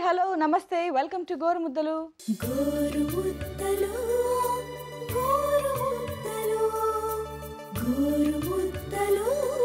hello నమస్తే welcome to గోరు ముద్దలు గోరుముద్దలు గోరుముద్దలు గోరుముద్దలు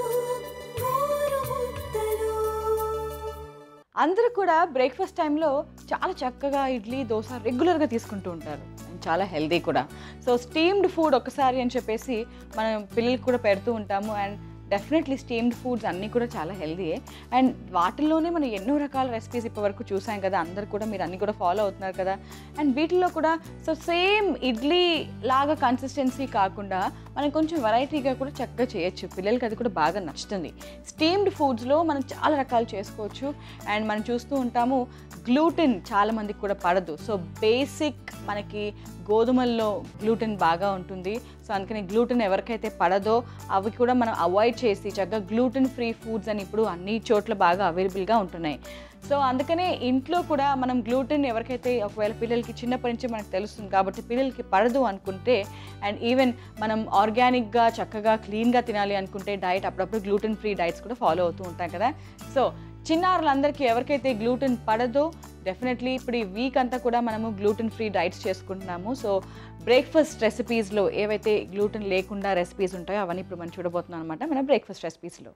గోరుముద్దలు అందరూ కూడా బ్రేక్ఫాస్ట్ టైంలో చాలా చక్కగా ఇడ్లీ దోశ రెగ్యులర్గా తీసుకుంటూ ఉంటారు And చాలా హెల్దీ కూడా సో స్టీమ్డ్ ఫుడ్ ఒకసారి అని చెప్పేసి మనం పిల్లలకి కూడా పెడుతూ ఉంటాము అండ్ డెఫినెట్లీ స్టీమ్డ్ ఫుడ్స్ అన్నీ కూడా చాలా హెల్దీయే అండ్ వాటిల్లోనే మనం ఎన్నో రకాల రెసిపీస్ ఇప్పటివరకు చూసాం కదా అందరు కూడా మీరు అన్నీ కూడా ఫాలో అవుతున్నారు కదా అండ్ వీటిల్లో కూడా సో సేమ్ ఇడ్లీ లాగా కన్సిస్టెన్సీ కాకుండా మనం కొంచెం వెరైటీగా కూడా చక్కగా చేయొచ్చు పిల్లలకి అది కూడా బాగా నచ్చుతుంది స్టీమ్డ్ ఫుడ్స్లో మనం చాలా రకాలు చేసుకోవచ్చు అండ్ మనం చూస్తూ ఉంటాము గ్లూటెన్ చాలా మందికి కూడా పడదు సో బేసిక్ మనకి గోధుమల్లో గ్లూటెన్ బాగా ఉంటుంది సో అందుకని గ్లూటెన్ ఎవరికైతే పడదో అవి కూడా మనం అవాయిడ్ చేసి చక్కగా గ్లూటెన్ ఫ్రీ ఫుడ్స్ అని ఇప్పుడు అన్ని చోట్ల బాగా అవైలబుల్గా ఉంటున్నాయి సో అందుకనే ఇంట్లో కూడా మనం గ్లూటెన్ ఎవరికైతే ఒకవేళ పిల్లలకి చిన్నప్పటి నుంచి మనకు తెలుస్తుంది కాబట్టి పిల్లలకి పడదు అనుకుంటే అండ్ ఈవెన్ మనం ఆర్గానిక్గా చక్కగా క్లీన్గా తినాలి అనుకుంటే డైట్ అప్పుడప్పుడు గ్లూటెన్ ఫ్రీ డైట్స్ కూడా ఫాలో అవుతూ ఉంటాం కదా సో చిన్నారులందరికీ ఎవరికైతే గ్లూటెన్ పడదో డెఫినెట్లీ ఇప్పుడు ఈ వీక్ అంతా కూడా మనము గ్లూటెన్ ఫ్రీ డైట్స్ చేసుకుంటున్నాము సో బ్రేక్ఫాస్ట్ రెసిపీస్లో ఏవైతే గ్లూటెన్ లేకుండా రెసిపీస్ ఉంటాయో అవన్నీ ఇప్పుడు మనం చూడబోతున్నాం అనమాట మన బ్రేక్ఫాస్ట్ రెసిపీస్లో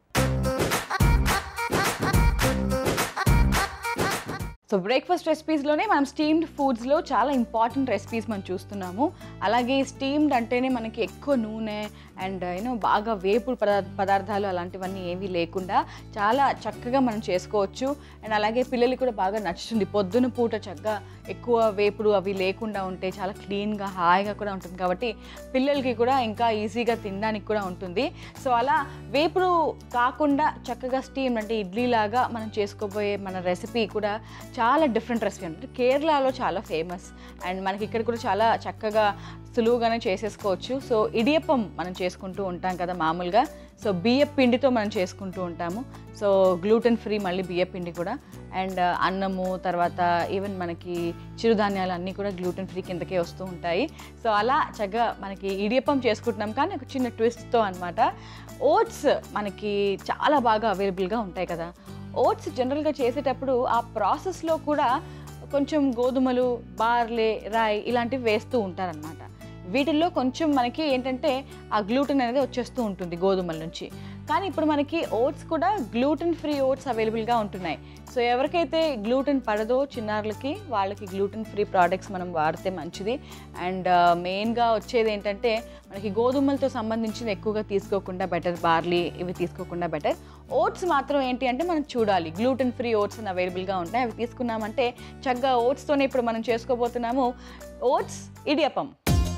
సో బ్రేక్ఫాస్ట్ రెసిపీస్లోనే మనం స్టీమ్డ్ ఫుడ్స్లో చాలా ఇంపార్టెంట్ రెసిపీస్ మనం చూస్తున్నాము అలాగే స్టీమ్డ్ అంటేనే మనకి ఎక్కువ నూనె అండ్ యూనో బాగా వేపుడు పదార్థ పదార్థాలు అలాంటివన్నీ ఏమీ లేకుండా చాలా చక్కగా మనం చేసుకోవచ్చు అండ్ అలాగే పిల్లలకి కూడా బాగా నచ్చుతుంది పొద్దున పూట చక్కగా ఎక్కువ వేపుడు అవి లేకుండా ఉంటే చాలా క్లీన్గా హాయిగా కూడా ఉంటుంది కాబట్టి పిల్లలకి కూడా ఇంకా ఈజీగా తినడానికి కూడా ఉంటుంది సో అలా వేపుడు కాకుండా చక్కగా స్టీమ్ అంటే ఇడ్లీ లాగా మనం చేసుకోబోయే మన రెసిపీ కూడా చాలా డిఫరెంట్ రెసిపీ అంటే కేరళలో చాలా ఫేమస్ అండ్ మనకి ఇక్కడ కూడా చాలా చక్కగా సులువుగానే చేసేసుకోవచ్చు సో ఇడియప్పం మనం చేసుకుంటూ ఉంటాం కదా మామూలుగా సో బియ్య పిండితో మనం చేసుకుంటూ ఉంటాము సో గ్లూటెన్ ఫ్రీ మళ్ళీ బియ్య పిండి కూడా అండ్ అన్నము తర్వాత ఈవెన్ మనకి చిరుధాన్యాలు అన్నీ కూడా గ్లూటెన్ ఫ్రీ కిందకే వస్తూ ఉంటాయి సో అలా చక్కగా మనకి ఇడియప్పం చేసుకుంటున్నాం కానీ ఒక చిన్న ట్విస్ట్తో అనమాట ఓట్స్ మనకి చాలా బాగా అవైలబుల్గా ఉంటాయి కదా ఓట్స్ జనరల్గా చేసేటప్పుడు ఆ ప్రాసెస్లో కూడా కొంచెం గోధుమలు బార్లే రాయి ఇలాంటివి వేస్తూ ఉంటారనమాట వీటిల్లో కొంచెం మనకి ఏంటంటే ఆ గ్లూటెన్ అనేది వచ్చేస్తూ ఉంటుంది గోధుమల నుంచి కానీ ఇప్పుడు మనకి ఓట్స్ కూడా గ్లూటెన్ ఫ్రీ ఓట్స్ అవైలబుల్గా ఉంటున్నాయి సో ఎవరికైతే గ్లూటెన్ పడదో చిన్నారులకి వాళ్ళకి గ్లూటెన్ ఫ్రీ ప్రోడక్ట్స్ మనం వాడితే మంచిది అండ్ మెయిన్గా వచ్చేది ఏంటంటే మనకి గోధుమలతో సంబంధించిన ఎక్కువగా తీసుకోకుండా బెటర్ బార్లీ ఇవి తీసుకోకుండా బెటర్ ఓట్స్ మాత్రం ఏంటి అంటే మనం చూడాలి గ్లూటెన్ ఫ్రీ ఓట్స్ అని అవైలబుల్గా ఉంటాయి అవి తీసుకున్నామంటే చక్కగా ఓట్స్తోనే ఇప్పుడు మనం చేసుకోబోతున్నాము ఓట్స్ ఇడియప్పం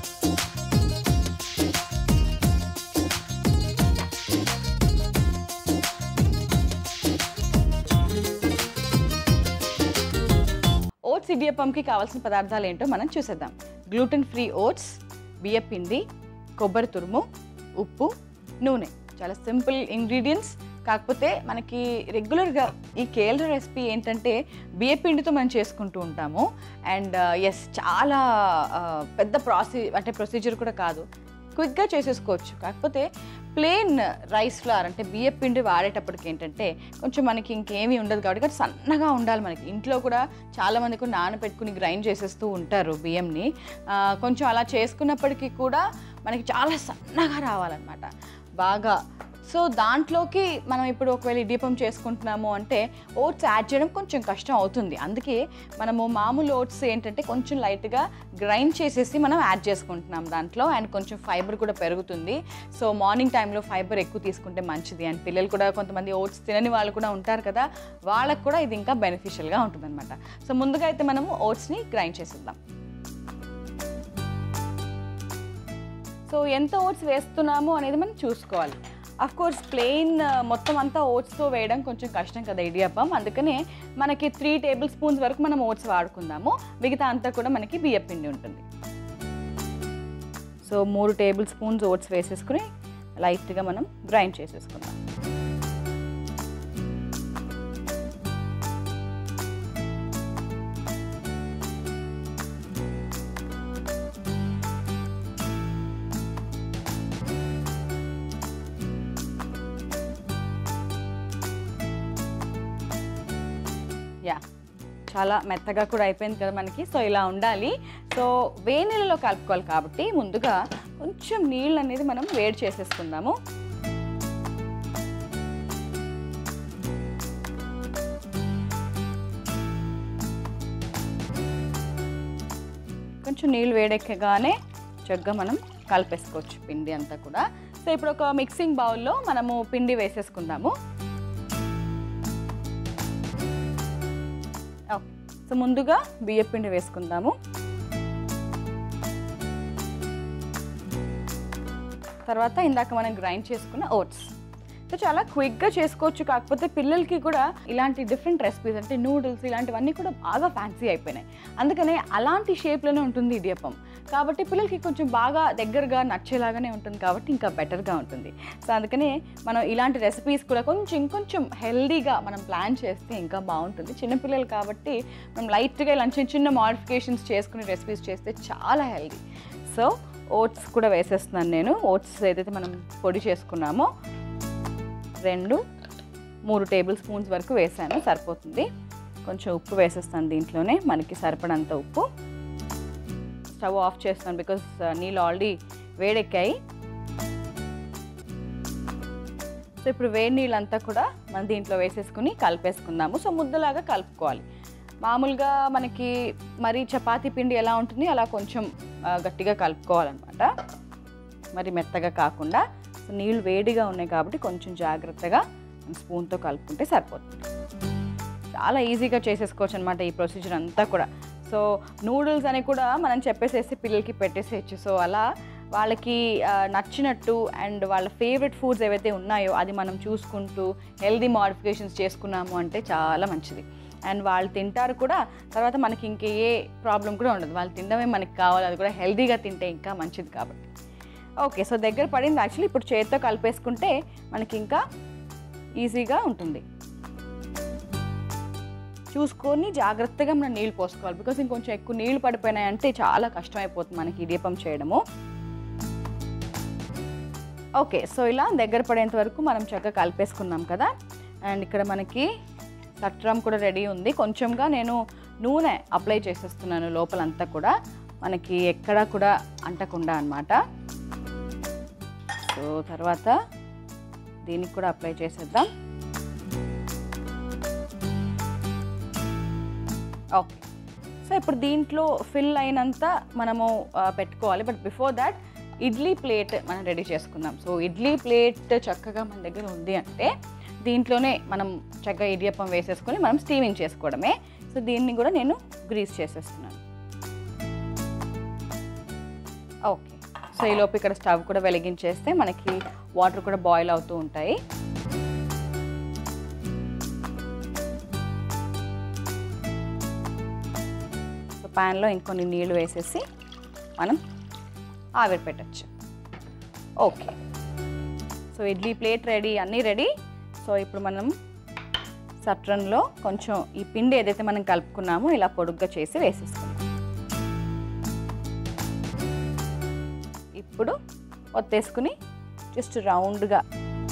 ఓట్స్ ఇడియప్పంకి కావాల్సిన పదార్థాలు ఏంటో మనం చూసేద్దాం గ్లూటెన్ ఫ్రీ ఓట్స్ బియ్యపిండి కొబ్బరి తురుము ఉప్పు నూనె చాలా సింపుల్ ఇంగ్రీడియంట్స్ కాకపోతే మనకి రెగ్యులర్గా ఈ కేరళ రెసిపీ ఏంటంటే బియ్యపిండితో మనం చేసుకుంటూ ఉంటాము అండ్ ఎస్ చాలా ఆ, పెద్ద ప్రాసీ అంటే ప్రొసీజర్ కూడా కాదు క్విక్గా చేసేసుకోవచ్చు కాకపోతే ప్లెయిన్ రైస్ ఫ్లవర్ అంటే బియ్య పిండి వాడేటప్పటికి ఏంటంటే కొంచెం మనకి ఇంకేమీ ఉండదు కాబట్టి కొంచెం సన్నగా ఉండాలి మనకి ఇంట్లో కూడా చాలా మంది కూడా నానబెట్టుకుని గ్రైండ్ చేసేస్తూ ఉంటారు బియ్యంని ఆ, కొంచెం అలా చేసుకున్నప్పటికీ కూడా మనకి చాలా సన్నగా రావాలన్నమాట బాగా సో దాంట్లోకి మనం ఇప్పుడు ఒకవేళ ఇడియపం చేసుకుంటున్నాము అంటే ఓట్స్ యాడ్ చేయడం కొంచెం కష్టం అవుతుంది అందుకే మనము మామూలు ఓట్స్ ఏంటంటే కొంచెం లైట్గా గ్రైండ్ చేసేసి మనం యాడ్ చేసుకుంటున్నాం దాంట్లో అండ్ కొంచెం ఫైబర్ కూడా పెరుగుతుంది సో మార్నింగ్ టైంలో ఫైబర్ ఎక్కువ తీసుకుంటే మంచిది అండ్ పిల్లలు కూడా కొంతమంది ఓట్స్ తినని వాళ్ళు కూడా ఉంటారు కదా వాళ్ళకు కూడా ఇది ఇంకా బెనిఫిషియల్గా ఉంటుందన్నమాట సో ముందుగా అయితే మనము ఓట్స్ని గ్రైండ్ చేసేద్దాం సో ఎంత ఓట్స్ వేస్తున్నాము అనేది మనం చూసుకోవాలి అఫ్ కోర్స్ ప్లెయిన్ మొత్తం అంతా ఓట్స్తో వేయడం కొంచెం కష్టం కదా ఇడియప్పం అందుకనే మనకి త్రీ టేబుల్ స్పూన్స్ వరకు మనం ఓట్స్ వాడుకుందాము మిగతా అంతా కూడా మనకి బియ్య పిండి ఉంటుంది సో మూడు టేబుల్ స్పూన్స్ ఓట్స్ వేసేసుకుని లైట్గా మనం గ్రైండ్ చేసేసుకుందాం యా చాలా మెత్తగా కూడా అయిపోయింది కదా మనకి సో ఇలా ఉండాలి సో వేడి నీళ్ళలో కలుపుకోవాలి కాబట్టి ముందుగా కొంచెం నీళ్ళు అనేది మనం వేడి చేసేసుకుందాము కొంచెం నీళ్ళు వేడెక్కగానే చక్కగా మనం కలిపేసుకోవచ్చు పిండి అంతా కూడా సో ఇప్పుడు ఒక మిక్సింగ్ బౌల్లో మనము పిండి వేసేసుకుందాము ఓకే సో ముందుగా బియ్య పిండి వేసుకుందాము తర్వాత ఇందాక మనం గ్రైండ్ చేసుకున్న ఓట్స్ సో చాలా క్విక్గా చేసుకోవచ్చు కాకపోతే పిల్లలకి కూడా ఇలాంటి డిఫరెంట్ రెసిపీస్ అంటే నూడిల్స్ ఇలాంటివన్నీ కూడా బాగా ఫ్యాన్సీ అయిపోయినాయి అందుకనే అలాంటి షేప్లోనే ఉంటుంది ఇడియప్పం కాబట్టి పిల్లలకి కొంచెం బాగా దగ్గరగా నచ్చేలాగానే ఉంటుంది కాబట్టి ఇంకా బెటర్గా ఉంటుంది సో అందుకనే మనం ఇలాంటి రెసిపీస్ కూడా కొంచెం ఇంకొంచెం హెల్దీగా మనం ప్లాన్ చేస్తే ఇంకా బాగుంటుంది చిన్నపిల్లలు కాబట్టి మనం లైట్గా ఇలా చిన్న చిన్న మాడిఫికేషన్స్ చేసుకునే రెసిపీస్ చేస్తే చాలా హెల్దీ సో ఓట్స్ కూడా వేసేస్తున్నాను నేను ఓట్స్ ఏదైతే మనం పొడి చేసుకున్నామో రెండు మూడు టేబుల్ స్పూన్స్ వరకు వేసాను సరిపోతుంది కొంచెం ఉప్పు వేసేస్తాను దీంట్లోనే మనకి సరిపడంత ఉప్పు స్టవ్ ఆఫ్ చేస్తాను బికాస్ నీళ్ళు ఆల్రెడీ వేడెక్కాయి సో ఇప్పుడు వేడి నీళ్ళంతా కూడా మనం దీంట్లో వేసేసుకుని కలిపేసుకుందాము సో ముద్దలాగా కలుపుకోవాలి మామూలుగా మనకి మరి చపాతీ పిండి ఎలా ఉంటుంది అలా కొంచెం ఆ, గట్టిగా కలుపుకోవాలన్నమాట మరి మెత్తగా కాకుండా సో నీళ్ళు వేడిగా ఉన్నాయి కాబట్టి కొంచెం జాగ్రత్తగా స్పూన్తో కలుపుకుంటే సరిపోతుంది చాలా ఈజీగా చేసేసుకోవచ్చు అనమాట ఈ ప్రొసీజర్ అంతా కూడా సో నూడిల్స్ అని కూడా మనం చెప్పేసేసి పిల్లలకి పెట్టేసేయచ్చు సో అలా వాళ్ళకి ఆ, నచ్చినట్టు అండ్ వాళ్ళ ఫేవరెట్ ఫుడ్స్ ఏవైతే ఉన్నాయో అది మనం చూసుకుంటూ హెల్దీ మాడిఫికేషన్స్ చేసుకున్నాము అంటే చాలా మంచిది అండ్ వాళ్ళు తింటారు కూడా తర్వాత మనకి ఇంక ఏ ప్రాబ్లం కూడా ఉండదు వాళ్ళు తినడమే మనకి కావాలి అది కూడా హెల్దీగా తింటే ఇంకా మంచిది కాబట్టి ఓకే సో దగ్గర పడింది యాక్చువల్లీ ఇప్పుడు చేతితో కలిపేసుకుంటే మనకి ఇంకా ఈజీగా ఉంటుంది చూసుకొని జాగ్రత్తగా మనం నీళ్ళు పోసుకోవాలి బికాస్ ఇంకొంచెం ఎక్కువ నీళ్ళు పడిపోయినాయంటే చాలా కష్టం అయిపోతుంది మనకి ఇడియపం చేయడము ఓకే సో ఇలా దగ్గర పడేంత వరకు మనం చక్కగా కలిపేసుకున్నాం కదా అండ్ ఇక్కడ మనకి సట్రం కూడా రెడీ ఉంది కొంచెంగా నేను నూనె అప్లై చేసేస్తున్నాను లోపలంతా కూడా మనకి ఎక్కడా కూడా అంటకుండా అన్నమాట సో తర్వాత దీనికి కూడా అప్లై చేసేద్దాం ఓకే సో ఇప్పుడు దీంట్లో ఫిల్ అయినంత మనము ఆ, పెట్టుకోవాలి but before that idli plate మనం రెడీ చేసుకుందాం సో ఇడ్లీ ప్లేట్ చక్కగా మన దగ్గర ఉంది అంటే దీంట్లోనే మనం చక్కగా ఇడియప్పం వేసేసుకొని మనం స్టీమింగ్ చేసుకోవడమే సో దీన్ని కూడా నేను గ్రీస్ చేసేస్తున్నాను ఓకే సో ఈలోపు ఇక్కడ స్టవ్ కూడా వెలిగించేస్తే మనకి వాటర్ కూడా బాయిల్ అవుతూ ఉంటాయి సో ప్యాన్లో ఇంకొన్ని నీళ్లు వేసేసి మనం ఆవిరి పెట్టచ్చు okay so idli plate ready అన్నీ రెడీ సో ఇప్పుడు మనం సట్రన్లో కొంచెం ఈ పిండి ఏదైతే మనం కలుపుకున్నామో ఇలా పొడుగ్గా చేసి వేసేసుకుందాం ఇప్పుడు ఒత్తేసుకుని జస్ట్ రౌండ్గా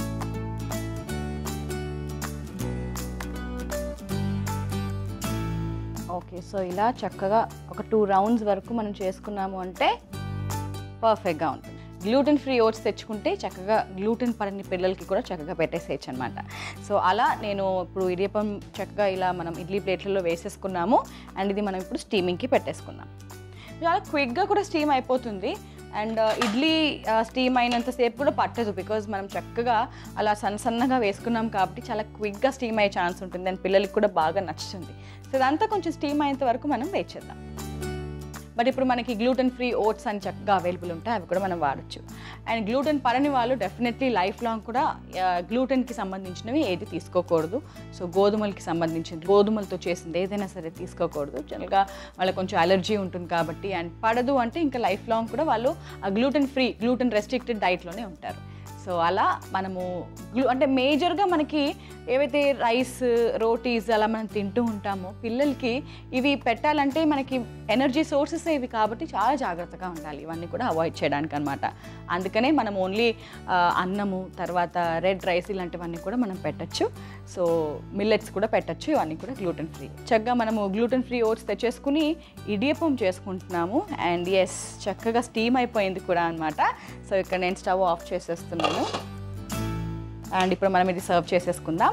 ఓకే సో ఇలా చక్కగా ఒక టూ రౌండ్స్ వరకు మనం చేసుకున్నాము అంటే పర్ఫెక్ట్గా ఉంటుంది గ్లూటెన్ ఫ్రీ ఓట్స్ తెచ్చుకుంటే చక్కగా గ్లూటెన్ పరని పిల్లలకి కూడా చక్కగా పెట్టేసేయచ్చు అనమాట సో అలా నేను ఇప్పుడు ఇడియపం చక్కగా ఇలా మనం ఇడ్లీ ప్లేట్లలో వేసేసుకున్నాము అండ్ ఇది మనం ఇప్పుడు స్టీమింగ్కి పెట్టేసుకుందాం చాలా క్విక్గా కూడా స్టీమ్ అయిపోతుంది అండ్ ఇడ్లీ స్టీమ్ అయినంతసేపు కూడా పట్టదు బికాజ్ మనం చక్కగా అలా సన్న సన్నగా వేసుకున్నాం కాబట్టి చాలా క్విక్గా స్టీమ్ అయ్యే ఛాన్స్ ఉంటుంది అండ్ పిల్లలకి కూడా బాగా నచ్చుతుంది సో ఇదంతా కొంచెం స్టీమ్ అయ్యేంత వరకు మనం వెయిట్ చేద్దాం బట్ ఇప్పుడు మనకి గ్లూటెన్ ఫ్రీ ఓట్స్ అని చక్కగా అవైలబుల్ ఉంటాయి అవి కూడా మనం వాడచ్చు అండ్ గ్లూటెన్ పరని వాళ్ళు డెఫినెట్లీ లైఫ్ లాంగ్ కూడా గ్లూటెన్కి సంబంధించినవి ఏది తీసుకోకూడదు సో గోధుమలకి సంబంధించింది గోధుమలతో చేసింది ఏదైనా సరే తీసుకోకూడదు జనరల్గా వాళ్ళకి కొంచెం అలర్జీ ఉంటుంది కాబట్టి అండ్ పడదు అంటే ఇంకా లైఫ్ లాంగ్ కూడా వాళ్ళు ఆ గ్లూటెన్ ఫ్రీ గ్లూటెన్ రెస్ట్రిక్టెడ్ డైట్లోనే ఉంటారు సో అలా మనము గ్లూ అంటే మేజర్గా మనకి ఏవైతే రైస్ రోటీస్ అలా మనం తింటూ ఉంటామో పిల్లలకి ఇవి పెట్టాలంటే మనకి ఎనర్జీ సోర్సెస్ ఇవి కాబట్టి చాలా జాగ్రత్తగా ఉండాలి ఇవన్నీ కూడా అవాయిడ్ చేయడానికి అనమాట అందుకనే మనం ఓన్లీ అన్నము తర్వాత రెడ్ రైస్ ఇలాంటివన్నీ కూడా మనం పెట్టచ్చు సో మిల్లెట్స్ కూడా పెట్టచ్చు ఇవన్నీ కూడా గ్లూటెన్ ఫ్రీ చక్కగా మనము గ్లూటెన్ ఫ్రీ ఓట్స్ తెచ్చేసుకుని ఇడియపం చేసుకుంటున్నాము అండ్ ఎస్ చక్కగా స్టీమ్ అయిపోయింది కూడా అనమాట సో ఇక్కడ నేను స్టవ్ ఆఫ్ చేసేస్తున్నాను అండ్ ఇప్పుడు మనం ఇది సర్వ్ చేసేసుకుందాం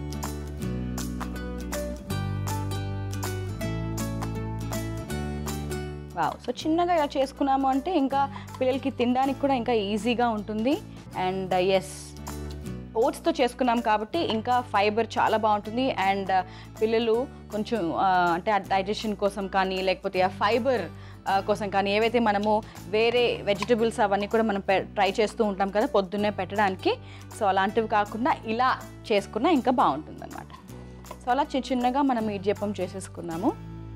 వావ్ సో చిన్నగా ఇలా చేసుకున్నాము అంటే ఇంకా పిల్లలకి తినడానికి కూడా ఇంకా ఈజీగా ఉంటుంది అండ్ ఎస్ ఓట్స్తో చేసుకున్నాం కాబట్టి ఇంకా ఫైబర్ చాలా బాగుంటుంది అండ్ పిల్లలు కొంచెం ఆ, అంటే డైజెషన్ కోసం కానీ లేకపోతే ఆ ఫైబర్ కోసం కానీ ఏవైతే మనము వేరే వెజిటబుల్స్ అవన్నీ కూడా మనం ట్రై చేస్తూ ఉంటాం కదా పొద్దున్నే పెట్టడానికి సో అలాంటివి కాకుండా ఇలా చేసుకున్నా ఇంకా బాగుంటుంది అనమాట సో అలా చిన్న చిన్నగా మనం ఈడ్యప్పం చేసేసుకున్నాము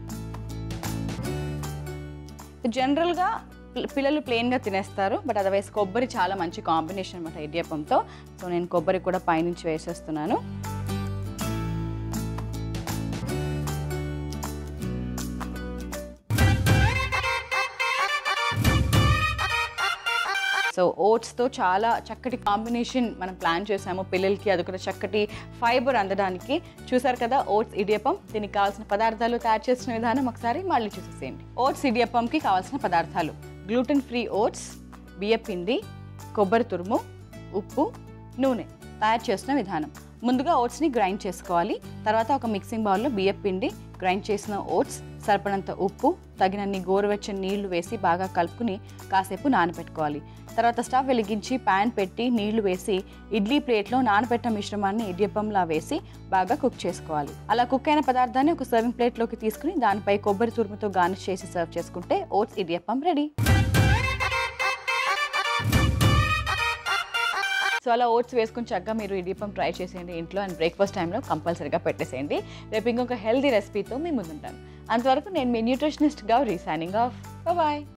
జనరల్గా పిల్ల- పిల్లలు ప్లెయిన్గా తినేస్తారు బట్ అదర్వైజ్ కొబ్బరి చాలా మంచి కాంబినేషన్ అనమాట ఇడియప్పంతో సో నేను కొబ్బరి కూడా పైనుంచి వేసేస్తున్నాను సో ఓట్స్తో చాలా చక్కటి కాంబినేషన్ మనం ప్లాన్ చేసాము పిల్లలకి అది కూడా చక్కటి ఫైబర్ అందడానికి చూసారు కదా ఓట్స్ ఇడియప్పం దీనికి కావాల్సిన పదార్థాలు తయారు చేసిన విధానం ఒకసారి మళ్ళీ చూసేసేయండి ఓట్స్ ఇడియప్పంకి కావాల్సిన పదార్థాలు గ్లూటెన్ ఫ్రీ ఓట్స్ బియ్యపిండి కొబ్బరి తురుము ఉప్పు నూనె తయారు చేసిన విధానం ముందుగా ఓట్స్ని గ్రైండ్ చేసుకోవాలి తర్వాత ఒక మిక్సింగ్ బౌల్లో బియ్యం పిండి గ్రైండ్ చేసిన ఓట్స్ సరిపడంత ఉప్పు తగినన్ని గోరువెచ్చని నీళ్లు వేసి బాగా కలుపుకుని కాసేపు నానబెట్టుకోవాలి తర్వాత స్టవ్ వెలిగించి ప్యాన్ పెట్టి నీళ్లు వేసి ఇడ్లీ ప్లేట్లో నానబెట్టిన మిశ్రమాన్ని ఇడియప్పంలా వేసి బాగా కుక్ చేసుకోవాలి అలా కుక్ అయిన పదార్థాన్ని ఒక సర్వింగ్ ప్లేట్లోకి తీసుకుని దానిపై కొబ్బరి తురుముతో గార్నిష్ చేసి సర్వ్ చేసుకుంటే ఓట్స్ ఇడియప్పం రెడీ సో అలా ఓట్స్ వేసుకుని చక్కగా మీరు ఇడియప్పం ట్రై చేసేయండి ఇంట్లో అండ్ బ్రేక్ఫాస్ట్ టైంలో కంపల్సరీగా పెట్టేసేయండి రేపు ఇంకొక హెల్దీ రెసిపీతో మీ ముందుంటాను అంతవరకు నేను మీ nutritionist Gauri signing off bye